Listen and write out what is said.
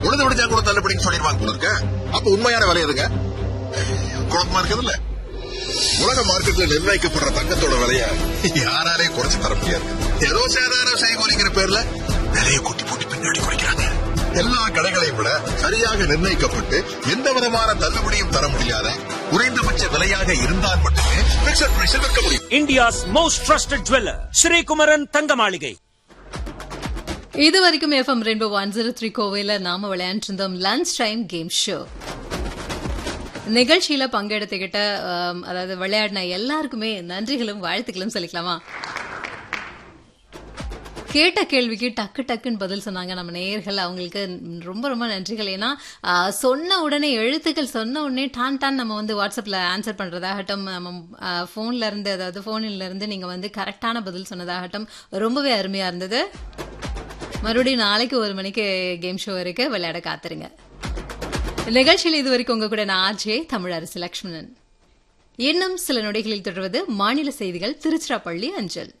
உழுது விடுச்சா கூட தள்ளுபடின்னு சொல்லிடுவாங்க போல இருக்க அப்ப உண்மையான விலை எதுங்க குழப்பமா இருக்குதுல்ல உலக மார்க்கெட்ல நிர்ணயிக்கப்படுற தங்கத்தோட விலைய யாராலே குறைச்சு தர முடியாது ஏதோ சேதாரம் செய்கூலிங்கிற பேர்ல விலையை கூட்டி போட்டு பின்னாடி குறைக்கிறாங்க எல்லா கடைகளையும் விட சரியாக நிர்ணயிக்கப்பட்டு எந்த விதமான தள்ளுபடியும் தர முடியாத குறைந்தபட்ச விலையாக இருந்தால் மட்டுமே பிக்சர் பிரைஸில் விற்க முடியும் India's most trusted jeweler, Sri Kumaran Thangamaligai. இது வரைக்கும் FM rainbow one zero three கோவையில் நாம விளையாண்டு இருந்தோம் லஞ்ச் டைம் கேம் ஷோ நிகழ்ச்சியில பங்கெடுத்துக்கிட்ட ஆம், அதாவது விளையாடின எல்லாருக்குமே நன்றிகளும் வாழ்த்துக்களும் சொல்லிக்கலாமா கேட்ட கேள்விக்கு டக்கு டக்குன்னு பதில் சொன்னாங்க நம்ம நேயர்கள் அவங்களுக்கு ரொம்ப ரொம்ப நன்றிகள் ஏன்னா ஆ, சொன்ன உடனே எழுத்துக்கள் சொன்ன உடனே டான் டான் நம்ம வந்து வாட்ஸ்அப்ல ஆன்சர் பண்றதாகட்டும் நம்ம ஃபோன்ல இருந்து அதாவது ஃபோனில் இருந்து நீங்க வந்து கரெக்டான பதில் சொன்னதாகட்டும் ரொம்பவே அருமையா இருந்தது மறுபடியும் நாளைக்கு ஒரு மணிக்கு கேம் ஷோ இருக்கு விளையாட காத்துருங்க நிகழ்ச்சியில் இது வரைக்கும் உங்க கூட நான் ஆர்ஜே தமிழரசு லக்ஷ்மணன் இன்னும் சில நொடிகளில் தொடர்வது மாநில செய்திகள் திருச்சிராப்பள்ளி அஞ்சல்